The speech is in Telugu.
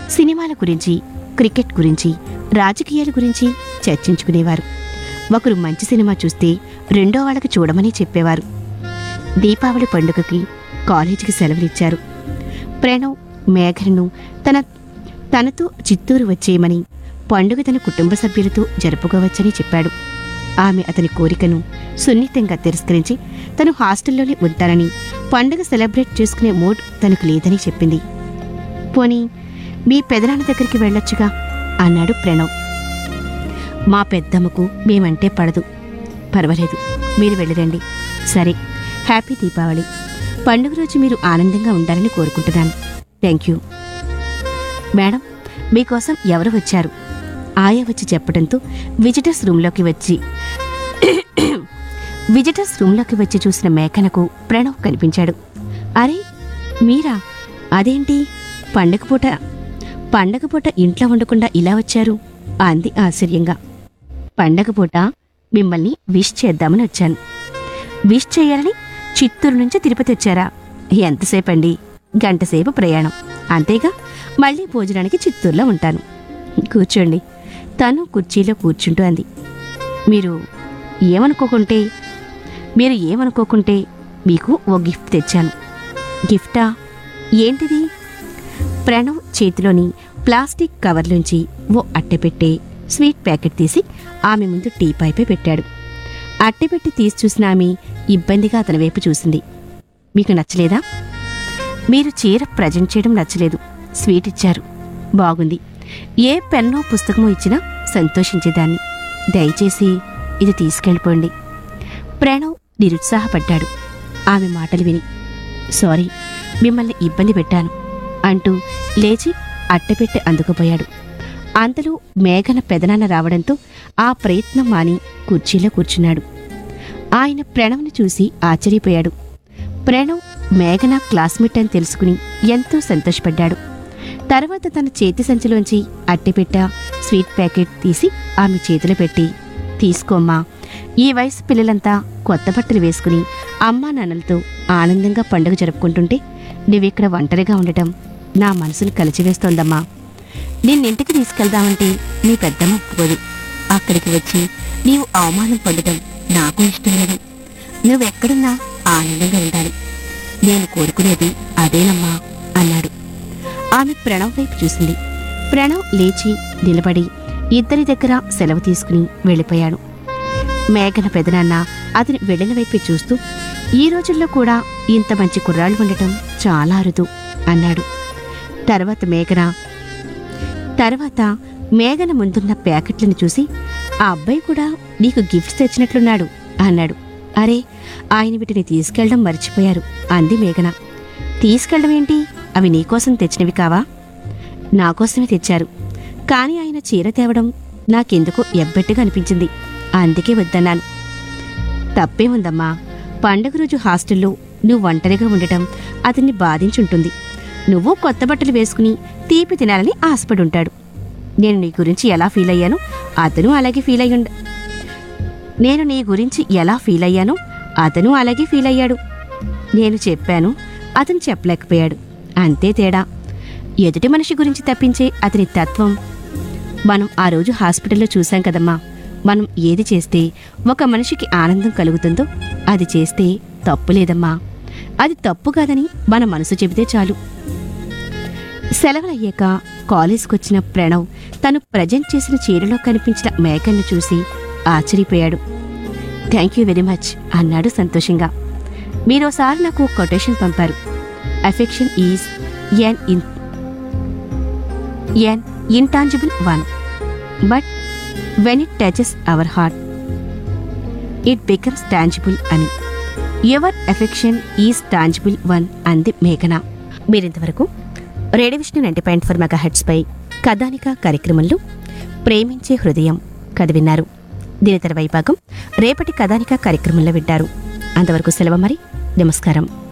సినిమాల గురించి క్రికెట్ గురించి రాజకీయాల గురించి చర్చించుకునేవారు ఒకరు మంచి సినిమా చూస్తే రెండో వాళ్ళకి చూడమని చెప్పేవారు దీపావళి పండుగకి కాలేజీకి సెలవులిచ్చారు ప్రణవ్ మేఘను తన తనతో చిత్తూరు వచ్చేయమని పండుగ తన కుటుంబ సభ్యులతో జరుపుకోవచ్చని చెప్పాడు ఆమె అతని కోరికను సున్నితంగా తిరస్కరించి తను హాస్టల్లోనే ఉంటానని పండుగ సెలబ్రేట్ చేసుకునే మూడ్ తనకు లేదని చెప్పింది పోనీ మీ పెదనాన్న దగ్గరికి వెళ్ళొచ్చుగా అన్నాడు ప్రణవ్ మా పెద్దమ్మకు మేమంటే పడదు పర్వాలేదు మీరు వెళ్ళిరండి సరే హ్యాపీ దీపావళి పండుగ రోజు మీరు ఆనందంగా ఉండాలని కోరుకుంటున్నాను థ్యాంక్ యూ మేడం మీకోసం ఎవరు వచ్చారు ఆయా వచ్చి చెప్పడంతో విజిటర్స్ రూమ్లోకి వచ్చి విజిటర్స్ రూమ్లోకి వచ్చి చూసిన మేకనకు ప్రణవ్ కనిపించాడు అరే మీరా అదేంటి పండగ పూట పండగ పూట ఇంట్లో ఉండకుండా ఇలా వచ్చారు అంది ఆశ్చర్యంగా పండగ పూట మిమ్మల్ని విష్ చేద్దామని వచ్చాను విష్ చేయాలని చిత్తూరు నుంచి తిరుపతి వచ్చారా ఎంతసేపండి గంటసేపు ప్రయాణం అంతేగా మళ్ళీ భోజనానికి చిత్తూరులో ఉంటాను కూర్చోండి తను కుర్చీలో కూర్చుంటూ అంది మీరు ఏమనుకోకుంటే మీరు ఏమనుకోకుంటే మీకు ఓ గిఫ్ట్ తెచ్చాను గిఫ్టా ఏంటిది ప్రణవ్ చేతిలోని ప్లాస్టిక్ కవర్లోంచి ఓ అట్టెపెట్టే స్వీట్ ప్యాకెట్ తీసి ఆమె ముందు టీ పైపే పెట్టాడు అట్టెపెట్టి తీసి చూసిన ఆమె ఇబ్బందిగా అతని వైపు చూసింది మీకు నచ్చలేదా మీరు చీర ప్రజెంట్ చేయడం నచ్చలేదు స్వీట్ ఇచ్చారు బాగుంది ఏ పెన్నో పుస్తకమో ఇచ్చినా సంతోషించేదాన్ని దయచేసి ఇది తీసుకెళ్ళిపోండి ప్రణవ్ నిరుత్సాహపడ్డాడు ఆమె మాటలు విని సారీ మిమ్మల్ని ఇబ్బంది పెట్టాను అంటూ లేచి అట్టపెట్టె అందుకుపోయాడు అంతలో మేఘన పెదనాన్న రావడంతో ఆ ప్రయత్నం మాని కుర్చీలో కూర్చున్నాడు ఆయన ప్రణవ్ని చూసి ఆశ్చర్యపోయాడు ప్రణవ్ మేఘన క్లాస్మేట్ అని తెలుసుకుని ఎంతో సంతోషపడ్డాడు తర్వాత తన చేతి సంచిలోంచి అట్టెపెట్ట స్వీట్ ప్యాకెట్ తీసి ఆమె చేతిలో పెట్టి తీసుకోమ్మా ఈ వయసు పిల్లలంతా కొత్త బట్టలు వేసుకుని అమ్మా నాన్నలతో ఆనందంగా పండుగ జరుపుకుంటుంటే నువ్విక్కడ ఒంటరిగా ఉండటం నా మనసును కలిచివేస్తోందమ్మా నిన్నింటికి తీసుకెళ్దామంటే నీ పెద్దమ్మ ఒప్పుకోదు అక్కడికి వచ్చి నీవు అవమానం పొందడం నాకు ఇష్టం లేదు నువ్వెక్కడున్నా ఆనందంగా ఉండాలి నేను కోరుకునేది అదేనమ్మా అన్నాడు ఆమె ప్రణవ్ వైపు చూసింది ప్రణవ్ లేచి నిలబడి ఇద్దరి దగ్గర సెలవు తీసుకుని వెళ్ళిపోయాడు మేఘన పెదనాన్న అతని వెళ్ళిన వైపే చూస్తూ ఈ రోజుల్లో కూడా ఇంత మంచి కుర్రాళ్ళు ఉండటం చాలా అరుదు అన్నాడు తర్వాత మేఘన తర్వాత మేఘన ముందున్న ప్యాకెట్లను చూసి ఆ అబ్బాయి కూడా నీకు గిఫ్ట్స్ తెచ్చినట్లున్నాడు అన్నాడు అరే ఆయన వీటిని తీసుకెళ్ళడం మర్చిపోయారు అంది మేఘన తీసుకెళ్ళడం ఏంటి అవి నీకోసం తెచ్చినవి కావా నాకోసమే తెచ్చారు కానీ ఆయన చీర తేవడం నాకెందుకో ఎబ్బెట్టుగా అనిపించింది అందుకే వద్దన్నాను తప్పేముందమ్మా పండగ రోజు హాస్టల్లో నువ్వు ఒంటరిగా ఉండటం అతన్ని బాధించుంటుంది నువ్వు కొత్త బట్టలు వేసుకుని తీపి తినాలని ఆశపడి ఉంటాడు నేను నీ గురించి ఎలా ఫీల్ అయ్యానో అతను అలాగే ఫీల్ అయ్యుండ నేను నీ గురించి ఎలా ఫీల్ అయ్యానో అతను అలాగే ఫీల్ అయ్యాడు నేను చెప్పాను అతను చెప్పలేకపోయాడు అంతే తేడా ఎదుటి మనిషి గురించి తప్పించే అతని తత్వం మనం ఆ రోజు హాస్పిటల్లో చూశాం కదమ్మా మనం ఏది చేస్తే ఒక మనిషికి ఆనందం కలుగుతుందో అది చేస్తే తప్పు లేదమ్మా అది తప్పు కాదని మన మనసు చెబితే చాలు సెలవులయ్యాక కాలేజ్కొచ్చిన ప్రణవ్ తను ప్రజెంట్ చేసిన చీరలో కనిపించిన మేకన్ను చూసి ఆశ్చర్యపోయాడు థ్యాంక్ యూ వెరీ మచ్ అన్నాడు సంతోషంగా మీరోసారి నాకు ఒక కొటేషన్ పంపారు affection is an in an intangible one but when it touches our heart it becomes tangible అని your affection is tangible one అంది మేఘన మీరింతవరకు radio Vishnu ninety point four mega హెడ్స్పై కథానిక కార్యక్రమంలో ప్రేమించే హృదయం కథ విన్నారు దీని తర్వాయి భాగం రేపటి కథానిక కార్యక్రమంలో వింటారు అంతవరకు సెలవు మరి నమస్కారం